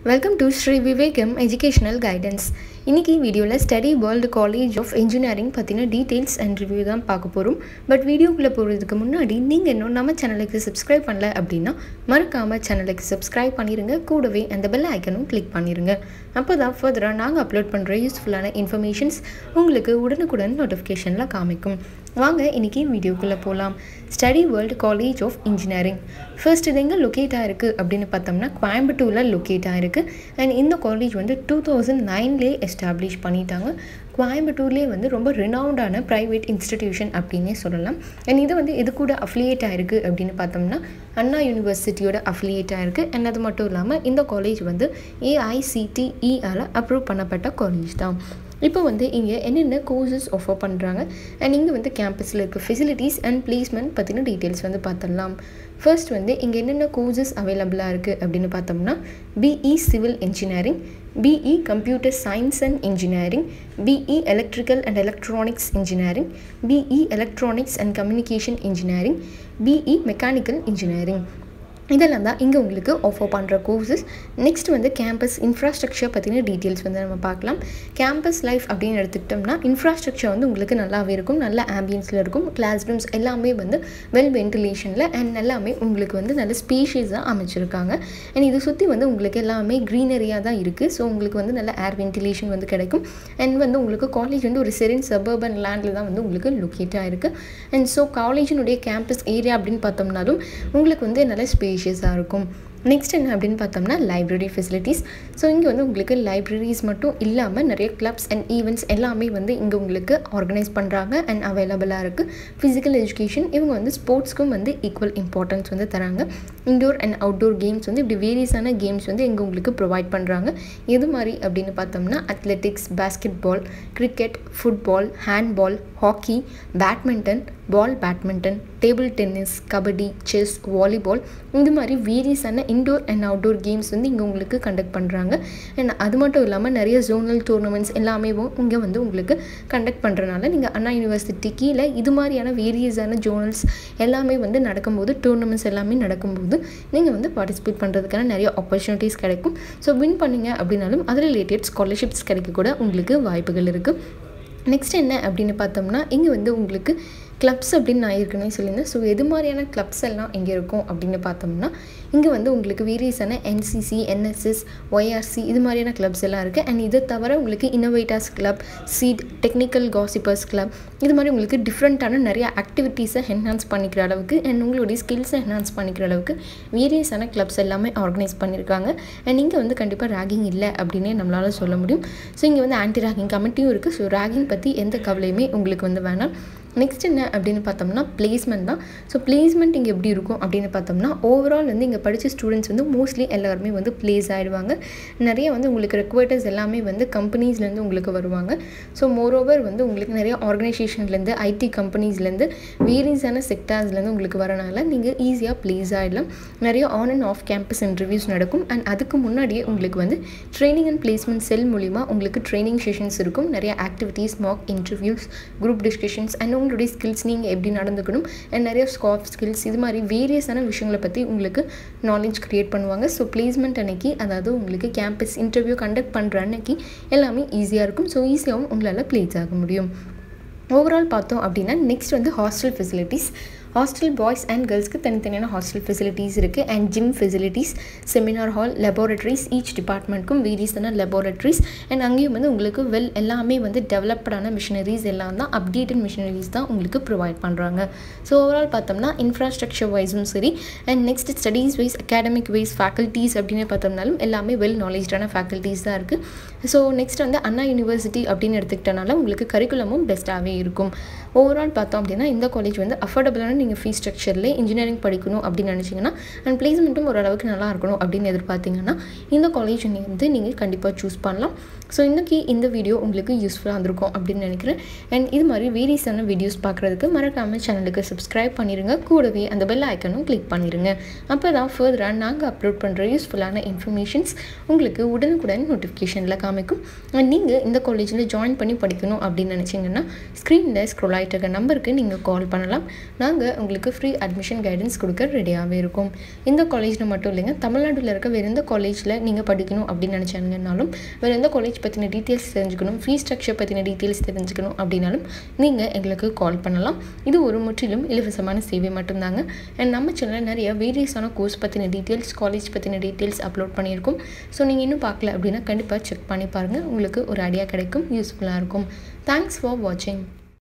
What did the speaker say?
welcome to Sri Vivekam educational guidance இன்றைக்கி வீடியோவில் study world college of engineering பற்றின டீட்டெயில்ஸ் அண்ட் ரிவ்யூ தான் பார்க்க போகிறோம் பட் வீடியோக்குள்ளே போகிறதுக்கு முன்னாடி நீங்கள் இன்னும் நம்ம சேனலுக்கு சப்ஸ்கிரைப் பண்ணல அப்படின்னா மறக்காமல் சேனலுக்கு சப்ஸ்கிரைப் பண்ணிடுங்க கூடவே அந்த பெல் ஐக்கனும் கிளிக் பண்ணிடுங்க அப்போ தான் ஃபர்தராக நாங்கள் அப்லோட் பண்ணுற யூஸ்ஃபுல்லான இன்ஃபர்மேஷன்ஸ் உங்களுக்கு உடனுக்குடன் நோட்டிஃபிகேஷனில் காமிக்கும் வாங்க இன்றைக்கி வீடியோக்குள்ளே போகலாம் study world college of engineering first இது எங்கே லொக்கேட் ஆகிருக்கு அப்படின்னு பார்த்தோம்னா கோயம்புத்தூரில் லொக்கேட் ஆகிருக்கு அண்ட் இந்த காலேஜ் வந்து டூ தௌசண்ட் நைன்லேயே எஸ்டாப்ளிஷ் பண்ணிட்டாங்க கோயம்புத்தூர்லேயே வந்து ரொம்ப ரினவுண்டான ப்ரைவேட் இன்ஸ்டிடியூஷன் அப்படின்னே சொல்லலாம் அண்ட் இது வந்து இது கூட அஃபிலியேட் ஆகிருக்கு அப்படின்னு பார்த்தோம்னா அண்ணா யூனிவர்சிட்டியோட அஃபிலியேட் ஆகிருக்கு அண்ட் அது மட்டும் இல்லாமல் இந்த காலேஜ் வந்து ஏஐசிடிஇஆல் அப்ரூவ் பண்ணப்பட்ட காலேஜ் தான் இப்போ வந்து இங்கே என்னென்ன கோர்சஸ் ஆஃபர் பண்ணுறாங்க அண்ட் இங்கே வந்து கேம்பஸில் இருக்க ஃபெசிலிட்டிஸ் அண்ட் பிளேஸ்மெண்ட் பற்றின டீட்டெயில்ஸ் வந்து பார்த்துடலாம் ஃபர்ஸ்ட் வந்து இங்கே என்னென்ன கோர்சஸ் அவைலபிளாக இருக்குது அப்படின்னு பார்த்தோம்னா B E civil engineering B E computer science and engineering B E electrical and electronics engineering B E electronics and communication engineering B E mechanical engineering இதெல்லாம் தான் இங்கே உங்களுக்கு ஆஃபர் பண்ணுற கோர்சஸ் நெக்ஸ்ட் வந்து கேம்பஸ் இன்ஃப்ராஸ்ட்ரக்சர் பற்றின டீட்டெயில்ஸ் வந்து நம்ம பார்க்கலாம் கேம்பஸ் லைஃப் அப்படின்னு எடுத்துக்கிட்டோம்னா இன்ஃப்ராஸ்ட்ரக்சர் வந்து உங்களுக்கு நல்லாவே இருக்கும் நல்ல ஆம்பியன்ஸில் இருக்கும் கிளாஸ் ரூம்ஸ் எல்லாமே வந்து வெல் வென்டிலேஷனில் அண்ட் எல்லாமே உங்களுக்கு வந்து நல்ல ஸ்பேஷியஸாக அமைச்சிருக்காங்க அண்ட் இதை சுற்றி வந்து உங்களுக்கு எல்லாமே க்ரீனரியாக தான் இருக்குது ஸோ உங்களுக்கு வந்து நல்ல ஏர் வென்டிலேஷன் வந்து கிடைக்கும் அண்ட் வந்து உங்களுக்கு காலேஜ் வந்து ஒரு செரின் சபர்பன் லேண்டில் தான் வந்து உங்களுக்கு லொக்கேட் ஆகிருக்கு அண்ட் ஸோ காலேஜினுடைய கேம்பஸ் ஏரியா அப்படின்னு பார்த்தோம்னாலும் உங்களுக்கு வந்து நல்ல ஸ்பேஸ் ஸ்பேஷியஸாக இருக்கும் நெக்ஸ்ட் என்ன அப்படின்னு பார்த்தோம்னா லைப்ரரி ஃபெசிலிட்டிஸ் ஸோ இங்கே வந்து உங்களுக்கு லைப்ரரிஸ் மட்டும் இல்லாமல் நிறைய கிளப்ஸ் அண்ட் ஈவெண்ட்ஸ் எல்லாமே வந்து இங்கே உங்களுக்கு ஆர்கனைஸ் பண்ணுறாங்க அண்ட் அவைலபிளாக இருக்குது ஃபிசிக்கல் எஜுகேஷன் இவங்க வந்து ஸ்போர்ட்ஸ்க்கும் வந்து ஈக்குவல் இம்பார்ட்டன்ஸ் வந்து தராங்க இன்டோர் அண்ட் அவுட்டோர் கேம்ஸ் வந்து இப்படி வேரியஸான கேம்ஸ் வந்து இங்கே உங்களுக்கு ப்ரொவைட் பண்ணுறாங்க எது மாதிரி அப்படின்னு பார்த்தோம்னா athletics basket ball cricket football handball hockey badminton ball badminton table tennis kabaddi chess volleyball இந்த மாதிரி வேரியஸான இன்டோர் அண்ட் அவுட்டோர் கேம்ஸ் வந்து இங்கே உங்களுக்கு கண்டக்ட் பண்ணுறாங்க அண்ட் அது மட்டும் இல்லாமல் நிறைய ஜோனல் டோர்னமெண்ட்ஸ் எல்லாமே இங்கே வந்து உங்களுக்கு கண்டக்ட் பண்ணுறனால நீங்கள் அண்ணா யூனிவர்சிட்டி கீழே இது மாதிரியான வேரியஸான ஜோனல்ஸ் எல்லாமே வந்து நடக்கும்போது டோர்னமெண்ட்ஸ் எல்லாமே நடக்கும்போது நீங்கள் வந்து பார்ட்டிசிபேட் பண்ணுறதுக்கான நிறைய ஆப்பர்ச்சுனிட்டிஸ் கிடைக்கும் ஸோ வின் பண்ணிங்க அப்படின்னாலும் அது ரிலேட்டட் ஸ்காலர்ஷிப்ஸ் கிடைக்க கூட உங்களுக்கு வாய்ப்புகள் இருக்குது நெக்ஸ்ட் என்ன அப்படின்னு பார்த்தோம்னா இங்கே வந்து உங்களுக்கு கிளப்ஸ் அப்படின்னு நான் ஏற்கனவே சொல்லியிருந்தேன் ஸோ எது மாதிரியான கிளப்ஸ் எல்லாம் இங்கே இருக்கும் அப்படின்னு பார்த்தோம்னா இங்கே வந்து உங்களுக்கு வேரியஸான என்சிசி என்எஸ்எஸ் ஒய்ஆர்சி இது மாதிரியான கிளப்ஸ் எல்லாம் இருக்குது அண்ட் இதை தவிர உங்களுக்கு இன்னோவேட்டர்ஸ் கிளப் சீட் டெக்னிக்கல் காசிப்பர்ஸ் கிளப் இது மாதிரி உங்களுக்கு டிஃப்ரெண்ட்டான நிறைய ஆக்டிவிட்டீஸை என்ஹான்ஸ் பண்ணிக்கிற அளவுக்கு அண்ட் உங்களுடைய ஸ்கில்ஸை என்ஹான்ஸ் பண்ணிக்கிற அளவுக்கு வேரியஸான கிளப்ஸ் எல்லாமே ஆர்கனைஸ் பண்ணியிருக்காங்க அண்ட் இங்கே வந்து கண்டிப்பாக ரேகிங் இல்லை அப்படின்னே நம்மளால் சொல்ல முடியும் ஸோ இங்கே வந்து ஆன்டி ரேகிங் கமிட்டியும் இருக்குது ஸோ ரேகிங் பற்றி எந்த கவலையுமே உங்களுக்கு வந்து வேணாம் நெக்ஸ்ட் என்ன அப்படின்னு பார்த்தோம்னா பிளேஸ்மெண்ட் தான் ஸோ பிளேஸ்மெண்ட் இங்கே எப்படி இருக்கும் அப்படின்னு பார்த்தோம்னா ஓவரால் வந்து இங்கே படித்த ஸ்டூடெண்ட்ஸ் வந்து மோஸ்ட்லி எல்லாருமே வந்து பிளேஸ் ஆகிடுவாங்க நிறைய வந்து உங்களுக்கு ரெக்வர்டர்ஸ் எல்லாமே வந்து கம்பெனிஸ்லேருந்து உங்களுக்கு வருவாங்க ஸோ மோரோவர் வந்து உங்களுக்கு நிறைய ஆர்கனைசேஷன்லேருந்து ஐடி கம்பெனிஸ்லேருந்து வேரியஸான செக்டார்ஸ்லேருந்து உங்களுக்கு வரனால நீங்கள் ஈஸியாக பிளேஸ் ஆகிடலாம் நிறைய on and off campus interviews நடக்கும் அண்ட் அதுக்கு முன்னாடியே உங்களுக்கு வந்து ட்ரைனிங் அண்ட் பிளேஸ்மெண்ட் செல் மூலிமா உங்களுக்கு ட்ரைனிங் செஷன்ஸ் இருக்கும் நிறைய activities mock interviews group discussions and உங்களுடைய ஸ்கில்ஸ் நீங்கள் எப்படி நடந்துக்கணும் அண்ட் நிறைய ஸ்காஃப் ஸ்கில்ஸ் இது மாதிரி வேரியஸான விஷயங்களை பற்றி உங்களுக்கு நாலேஜ் க்ரியேட் பண்ணுவாங்க ஸோ பிளேஸ்மெண்ட் அன்னைக்கு அதாவது உங்களுக்கு கேம்பஸ் இன்டர்வியூ கண்டக்ட் பண்ணுற அன்னைக்கு எல்லாமே ஈஸியாக இருக்கும் ஸோ ஈஸியாகவும் உங்களால் பிளேஸ் ஆக முடியும் ஓவரால் பார்த்தோம் அப்படின்னா நெக்ஸ்ட் வந்து hostel facilities hostel boys and கேர்ள்ஸ்க்கு தனித்தனியான ஹாஸ்டல் ஃபெசிலிட்டிஸ் இருக்குது and gym facilities seminar hall laboratories each டிபார்ட்மெண்ட்க்கும் வேரியஸான லெபார்ட்ரிஸ் அண்ட் அங்கேயும் வந்து உங்களுக்கு வெல் எல்லாமே வந்து டெவலப்டான மிஷினரிஸ் எல்லாம் தான் அப்டேட்டட் மிஷினரிஸ் தான் உங்களுக்கு ப்ரொவைட் பண்ணுறாங்க ஸோ ஓவரால் பார்த்தோம்னா இன்ஃப்ராஸ்ட்ரக்சர் வைஸும் சரி and next studies wise academic wise faculties அப்படின்னு பார்த்தோம்னாலும் எல்லாமே வெல் நாலேஜான ஃபேக்கல்ட்டிஸ் தான் இருக்குது ஸோ நெக்ஸ்ட் வந்து அண்ணா யூனிவர்சிட்டி அப்படின்னு எடுத்துக்கிட்டனால உங்களுக்கு கரிக்குலமும் பெஸ்ட்டாகவே இருக்கும் ஓவரால் பார்த்தோம் அப்படின்னா இந்த காலேஜ் வந்து அஃபோர்டபுளான நீங்கள் ஃபீஸ் ஸ்ட்ரக்சரில் இன்ஜினியரிங் படிக்கணும் அப்படின்னு நினச்சிங்கன்னா அண்ட் பிளேஸ்மெண்ட்டும் ஓரளவுக்கு நல்லா இருக்கணும் அப்படின்னு எதிர்பார்த்தீங்கன்னா இந்த காலேஜ் வந்து நீங்கள் கண்டிப்பாக சூஸ் பண்ணலாம் ஸோ இன்றைக்கி இந்த வீடியோ உங்களுக்கு யூஸ்ஃபுல்லாக இருந்திருக்கும் அப்படின்னு நினைக்கிறேன் அண்ட் இது மாதிரி வேரியஸான வீடியோஸ் பார்க்குறதுக்கு மறக்காமல் சேனலுக்கு சப்ஸ்கிரைப் பண்ணிடுங்க கூடவே அந்த பெல் ஐக்கனும் கிளிக் பண்ணிடுங்க அப்போ தான் ஃபர்தராக நாங்கள் அப்லோட் பண்ணுற யூஸ்ஃபுல்லான இன்ஃபர்மேஷன்ஸ் உங்களுக்கு உடனுக்குடன் நோட்டிஃபிகேஷனில் காமிக்கும் அண்ட் நீங்கள் இந்த காலேஜில் ஜாயின் பண்ணி படிக்கணும் அப்படின்னு நினச்சிங்கன்னா ஸ்க்ரீனில் ஸ்க்ரோல் ஆகிட்டு இருக்க நம்பருக்கு நீங்கள் கால் பண்ணலாம் நாங்கள் நாங்கள் உங்களுக்கு ஃப்ரீ அட்மிஷன் கைடன்ஸ் கொடுக்க ரெடியாகவே இருக்கோம் இந்த காலேஜில் மட்டும் இல்லைங்க தமிழ்நாட்டில் இருக்க வேறு எந்த காலேஜில் நீங்கள் படிக்கணும் அப்படின்னு நினச்சாங்கன்னாலும் வேறு எந்த காலேஜ் பற்றின டீட்டெயில்ஸ் தெரிஞ்சுக்கணும் ஃபீ ஸ்ட்ரக்சர் பற்றின டீட்டெயில்ஸ் தெரிஞ்சுக்கணும் அப்படின்னாலும் நீங்கள் எங்களுக்கு கால் பண்ணலாம் இது ஒரு முற்றிலும் இலவசமான சேவை மட்டும்தாங்க அண்ட் நம்ம சேனலில் நிறைய வேரியஸான கோர்ஸ் பற்றின டீட்டெயில்ஸ் காலேஜ் பற்றின டீட்டெயில்ஸ் அப்லோட் பண்ணியிருக்கோம் ஸோ நீங்கள் இன்னும் பார்க்கல அப்படின்னா கண்டிப்பாக செக் பண்ணி பாருங்கள் உங்களுக்கு ஒரு ஐடியா கிடைக்கும் யூஸ்ஃபுல்லாக இருக்கும் தேங்க்ஸ் ஃபார் வாட்சிங்